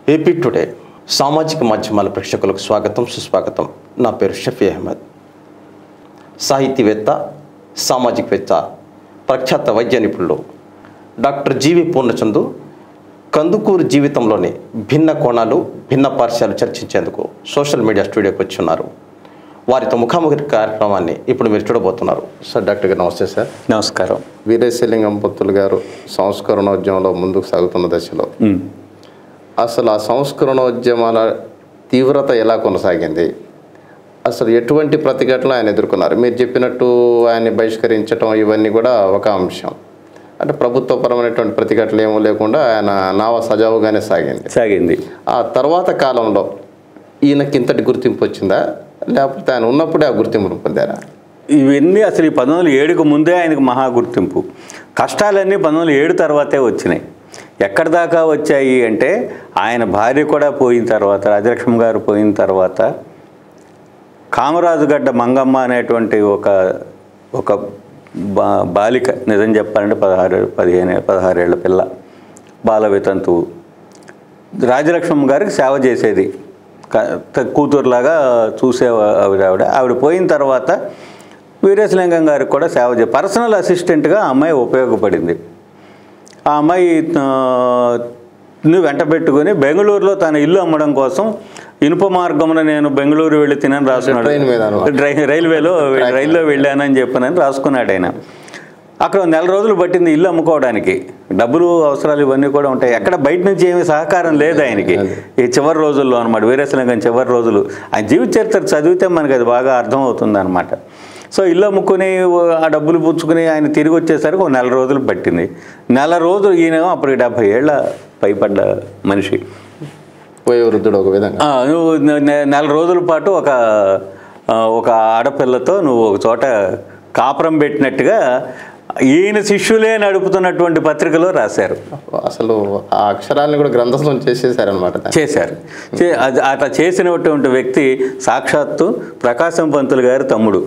AP today సామాజిక మాధ్యమాల ప్రేక్షకులకు స్వాగతం సుస్వాగతం నా పేరు షఫీ అహ్మద్ సాహితీవేత్త సామాజికవేత్త ప్రఖ్యాత వైద్య నిపుణులు డాక్టర్ జీవి పూర్ణచందు కందుకూరు జీవితంలోని భిన్న కోణాలు భిన్న పార్శ్యాలు చర్చించేందుకు సోషల్ మీడియా స్టూడియోకి వచ్చి ఉన్నారు వారితో ముఖాముఖి కార్యక్రమాన్ని ఇప్పుడు మీరు చూడబోతున్నారు సార్ డాక్టర్ గారు నమస్తే సార్ నమస్కారం వీరేశలింగం పొత్తులు గారు సంస్కరణోద్యమంలో ముందుకు సాగుతున్న దశలో ఉమ్. అసలు ఆ సంస్కరణోద్యమాల తీవ్రత ఎలా కొనసాగింది అసలు ఎటువంటి ప్రతిఘటనలు ఆయన ఎదుర్కొన్నారు మీరు చెప్పినట్టు ఆయన్ని బహిష్కరించడం ఇవన్నీ కూడా ఒక అంశం అంటే ప్రభుత్వపరమైనటువంటి ప్రతిఘటనలు ఏమీ లేకుండా ఆయన నావ సజావుగానే సాగింది సాగింది ఆ తర్వాత కాలంలో ఈయనకి ఇంతటి గుర్తింపు వచ్చిందా లేకపోతే ఆయన ఉన్నప్పుడే ఆ గుర్తింపును పొందారా ఇవన్నీ అసలు ఈ పంతొమ్మిది వందల ఏడుకు ముందే ఆయనకు మహా గుర్తింపు కష్టాలన్నీ పంతొమ్మిది వందల ఏడు తర్వాతే వచ్చినాయి ఎక్కడి దాకా వచ్చాయి అంటే ఆయన భార్య కూడా పోయిన తర్వాత రాజలక్ష్మి గారు పోయిన తర్వాత కామరాజుగడ్డ మంగమ్మ అనేటువంటి ఒక ఒక బా బాలిక నిజం చెప్పాలంటే పదహారు పదిహేను పదహారేళ్ల పిల్ల బాల వితంతువు రాజలక్ష్మి గారికి సేవ చేసేది క- త- కూతురులాగా చూసే ఆవిడ ఆవిడ ఆవిడ పోయిన తర్వాత వీరేశలింగం గారికి కూడా సేవ చే పర్సనల్ అసిస్టెంట్గా ఆ అమ్మాయి ఉపయోగపడింది ఆ అమ్మాయి ఆ, ను వెంట పెట్టుకుని బెంగళూరులో తన ఇల్లు అమ్మడం కోసం ఇనుప మార్గమున నేను బెంగళూరు వెళ్ళి తినని రాసుకున్నాడు ట్రైన్ మీద అన్నమాట. డ్రై- రైల్వేలో రైల్లో వెళ్ళానని చెప్పానని రాసుకున్నాడు ఆయన అక్కడ నెల రోజులు పట్టింది ఇల్లు అమ్ముకోవడానికి డబ్బులు అవసరాలు ఇవన్నీ కూడా ఉంటాయి ఎక్కడ బయట నుంచి ఏమీ సహకారం లేదు ఆయనకి ఈ చివరి రోజుల్లో అనమాట వీరేశలింగం చివరి రోజులు ఆయన జీవిత చరిత్ర చదివితే మనకి అది బాగా అర్థం అవుతుంది అనమాట సో ఇల్లు అమ్ముకుని ఆ డబ్బులు పుచ్చుకుని ఆయన తిరిగి వచ్చేసరికి ఒక నెల రోజులు పట్టింది నెల రోజులు ఈయన అప్పటికి డెబ్భై ఏళ్ళ పైపడ్డ మనిషి పోయే వృద్ధుడు ఒక విధంగా ఆ, నువ్వు నె- నె- నెల రోజుల పాటు ఒక ఆ, ఒక ఆడపిల్లతో నువ్వు ఒక చోట కాపురం పెట్టినట్టుగా ఈయన శిష్యులే నడుపుతున్నటువంటి పత్రికలో రాశారు అసలు ఆ అక్షరాలను కూడా గ్రంథస్థం చేసేసారనమాట చేశారు చే- అది అట్లా చేసినటువంటి వ్యక్తి సాక్షాత్తు ప్రకాశం పంతులు గారి తమ్ముడు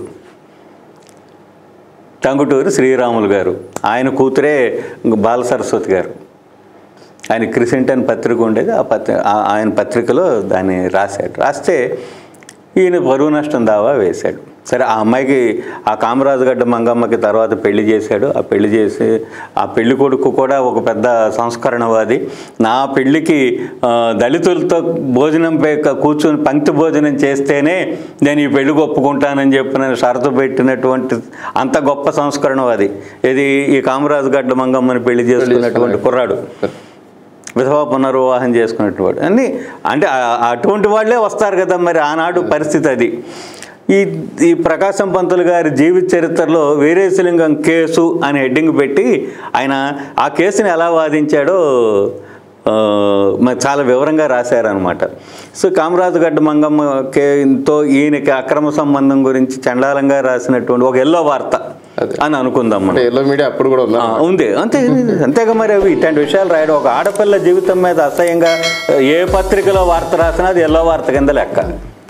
టంగుటూరు శ్రీరాములు గారు ఆయన కూతురే బాల సరస్వతి గారు ఆయన క్రిసెంటన్ పత్రిక ఉండేది ఆ పత్రి ఆ- ఆయన పత్రికలో దాన్ని రాశాడు రాస్తే ఈయన పరువు నష్టం దావా వేశాడు సరే ఆ అమ్మాయికి ఆ కామరాజుగడ్డ మంగమ్మకి తర్వాత పెళ్లి చేశాడు ఆ పెళ్లి చేసి ఆ పెళ్లి కొడుకు కూడా ఒక పెద్ద సంస్కరణవాది నా పెళ్లికి ఆ, దళితులతో భోజనం పై క- కూర్చొని పంక్తి భోజనం చేస్తేనే నేను ఈ పెళ్లికి ఒప్పుకుంటానని చెప్పిన షరతు పెట్టినటువంటి అంత గొప్ప సంస్కరణవాది ఇది ఈ కామరాజుగడ్డ మంగమ్మని పెళ్లి చేసుకున్నటువంటి కుర్రాడు విధవా పునర్వివాహం చేసుకునేటువంటి అన్ని అంటే ఆ- అటువంటి వాళ్ళే వస్తారు కదా మరి ఆనాడు పరిస్థితి అది ఈ ఈ ప్రకాశం పంతులు గారి జీవిత చరిత్రలో వీరేశలింగం కేసు అని హెడ్డింగ్ పెట్టి ఆయన ఆ కేసుని ఎలా వాదించాడో ఆ, మరి చాలా వివరంగా రాశారనమాట సో కామరాజుగడ్డ మంగమ్మ కేతో ఈయనకి అక్రమ సంబంధం గురించి చండాలంగా రాసినటువంటి ఒక ఎల్లో వార్త అదే. అని అనుకుందాం మనం అంటే ఎల్లో మీడియా అప్పుడు కూడా ఉందా ఆ, ఉంది అంతే అంతేగా మరి అవి ఇట్లాంటి విషయాలు రాయడం ఒక ఆడపిల్ల జీవితం మీద అసహ్యంగా ఏ పత్రికలో వార్త రాసినా అది ఎల్లో వార్త కింద లెక్క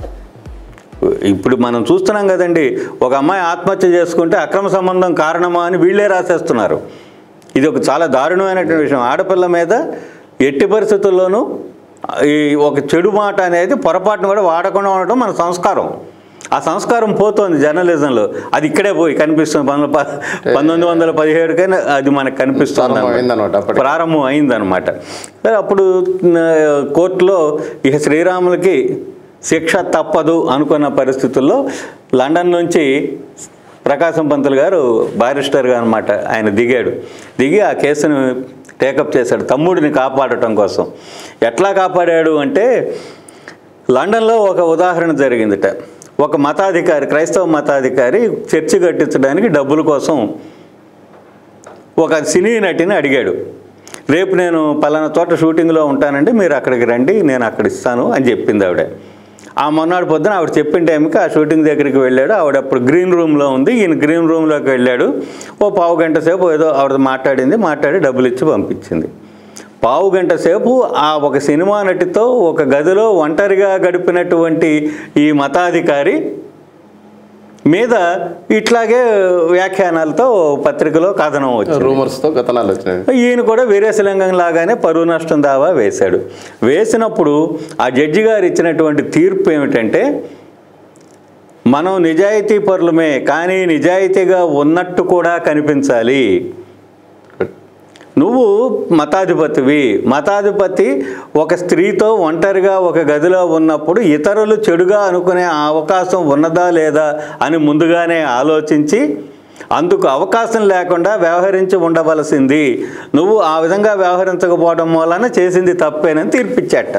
ఇప్పుడు మనం చూస్తున్నాం కదండి ఒక అమ్మాయి ఆత్మహత్య చేసుకుంటే అక్రమ సంబంధం కారణమా అని వీళ్ళే రాసేస్తున్నారు ఇది ఒక చాలా దారుణమైనటువంటి విషయం ఆడపిల్ల మీద ఎట్టి పరిస్థితుల్లోనూ ఈ ఒక చెడు మాట అనేది పొరపాటును కూడా వాడకుండా ఉండటం మన సంస్కారం ఆ సంస్కారం పోతోంది జర్నలిజంలో అది ఇక్కడే పోయి కనిపిస్తుంది పంతొమ్మిది ప- పంతొమ్మిది వందల పదిహేడుకైనా అది మనకు కనిపిస్తుంది ప్రారంభం అయిందన్నమాట అప్పటికి. ప్రారంభం అయిందనమాట సరే అప్పుడు ఆ, కోర్టులో ఇక శ్రీరాములకి శిక్ష తప్పదు అనుకున్న పరిస్థితుల్లో లండన్ నుంచి ప్రకాశం పంతులు గారు బారిస్టర్గా అనమాట ఆయన దిగాడు దిగి ఆ కేసును టేకప్ చేశాడు తమ్ముడిని కాపాడటం కోసం ఎట్లా కాపాడాడు అంటే లండన్లో ఒక ఉదాహరణ జరిగిందిట ఒక మతాధికారి క్రైస్తవ మతాధికారి చర్చి కట్టించడానికి డబ్బుల కోసం ఒక సినీ నటిని అడిగాడు రేపు నేను పలానా చోట షూటింగ్లో ఉంటానండి మీరు అక్కడికి రండి నేను అక్కడ ఇస్తాను అని చెప్పింది ఆవిడ ఆ మొన్నటి పొద్దున ఆవిడ చెప్పిన టైంకి ఆ షూటింగ్ దగ్గరికి వెళ్ళాడు ఆవిడ అప్పుడు గ్రీన్ రూమ్లో ఉంది ఈయన గ్రీన్ రూమ్లోకి వెళ్ళాడు ఓ పావు గంట సేపు ఏదో ఆవిడ మాట్లాడింది మాట్లాడి డబ్బులు ఇచ్చి పంపించింది పావు గంట సేపు ఆ ఒక సినిమా నటితో ఒక గదిలో ఒంటరిగా గడిపినటువంటి ఈ మతాధికారి మీద ఇట్లాగే వ్యాఖ్యానాలతో పత్రికలో కథనం వచ్చింది రూమర్స్తో కథనాలు వచ్చినాయి ఈయన కూడా వీరేశలింగం లాగానే పరువు నష్టం దావా వేశాడు వేసినప్పుడు ఆ జడ్జి గారు ఇచ్చినటువంటి తీర్పు ఏమిటంటే మనం నిజాయితీ పరులమే కానీ నిజాయితీగా ఉన్నట్టు కూడా కనిపించాలి నువ్వు మతాధిపతివి మతాధిపతి ఒక స్త్రీతో ఒంటరిగా ఒక గదిలో ఉన్నప్పుడు ఇతరులు చెడుగా అనుకునే అవకాశం ఉన్నదా లేదా అని ముందుగానే ఆలోచించి అందుకు అవకాశం లేకుండా వ్యవహరించి ఉండవలసింది నువ్వు ఆ విధంగా వ్యవహరించకపోవడం వలన చేసింది తప్పేనని తీర్పిచ్చాట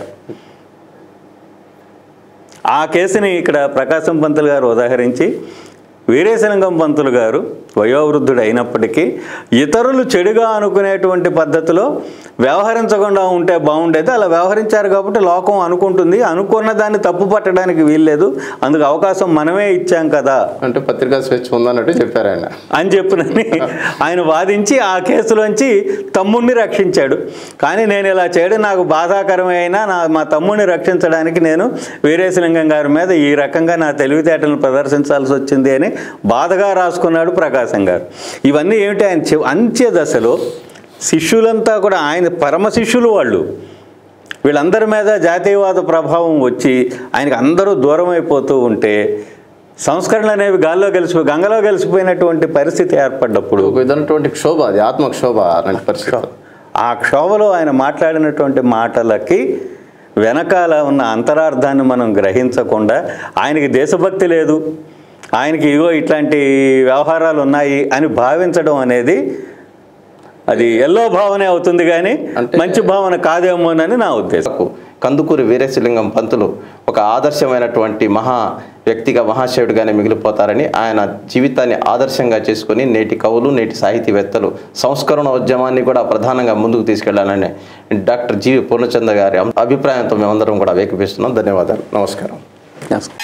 ఆ కేసుని ఇక్కడ ప్రకాశం పంతులు గారు ఉదాహరించి వీరేశలింగం పంతులు గారు వయోవృద్ధుడు అయినప్పటికీ ఇతరులు చెడుగా అనుకునేటువంటి పద్ధతిలో వ్యవహరించకుండా ఉంటే బాగుండేది అలా వ్యవహరించారు కాబట్టి లోకం అనుకుంటుంది అనుకున్న దాన్ని తప్పు పట్టడానికి వీల్లేదు అందుకు అవకాశం మనమే ఇచ్చాం కదా అంటే పత్రికా స్వేచ్ఛ ఉందన్నట్టు చెప్పారు ఆయన అని చెప్పునని ఆయన వాదించి ఆ కేసులోంచి తమ్ముడిని రక్షించాడు కానీ నేను ఇలా చేయడం నాకు బాధాకరమైన నా మా తమ్ముడిని రక్షించడానికి నేను వీరేశలింగం గారి మీద ఈ రకంగా నా తెలివితేటలను ప్రదర్శించాల్సి వచ్చింది అని బాధగా రాసుకున్నాడు ప్రకాశం గారు ఇవన్నీ ఏమిటి ఆయన చి- అంత్య దశలో శిష్యులంతా కూడా ఆయన పరమ శిష్యులు వాళ్ళు వీళ్ళందరి మీద జాతీయవాద ప్రభావం వచ్చి ఆయనకి అందరూ దూరం అయిపోతూ ఉంటే సంస్కరణలు అనేవి గాల్లో కలిసిపోయి గంగలో కలిసిపోయినటువంటి పరిస్థితి ఏర్పడ్డప్పుడు ఒక విధమైనటువంటి క్షోభ అది ఆత్మ క్షోభ అలాంటి పరిస్థితి ఆ క్షోభలో ఆయన మాట్లాడినటువంటి మాటలకి వెనకాల ఉన్న అంతరార్థాన్ని మనం గ్రహించకుండా ఆయనకి దేశభక్తి లేదు ఆయనకి ఇగో ఇట్లాంటి వ్యవహారాలు ఉన్నాయి అని భావించడం అనేది అది ఎల్లో భావనే అవుతుంది కానీ అంటే- మంచి భావన కాదేమోనని నా ఉద్దేశం నాకు కందుకూరి వీరేశలింగం పంతులు ఒక ఆదర్శమైనటువంటి మహా వ్యక్తిగా మహాశయుడిగానే మిగిలిపోతారని ఆయన జీవితాన్ని ఆదర్శంగా చేసుకొని నేటి కవులు నేటి సాహితీవేత్తలు సంస్కరణ ఉద్యమాన్ని కూడా ప్రధానంగా ముందుకు తీసుకెళ్లాలని డాక్టర్ జీవి పూర్ణచంద్ర గారి అభిప్రాయంతో మేమందరం కూడా వేకిపిస్తున్నాం ధన్యవాదాలు నమస్కారం నమస్కారం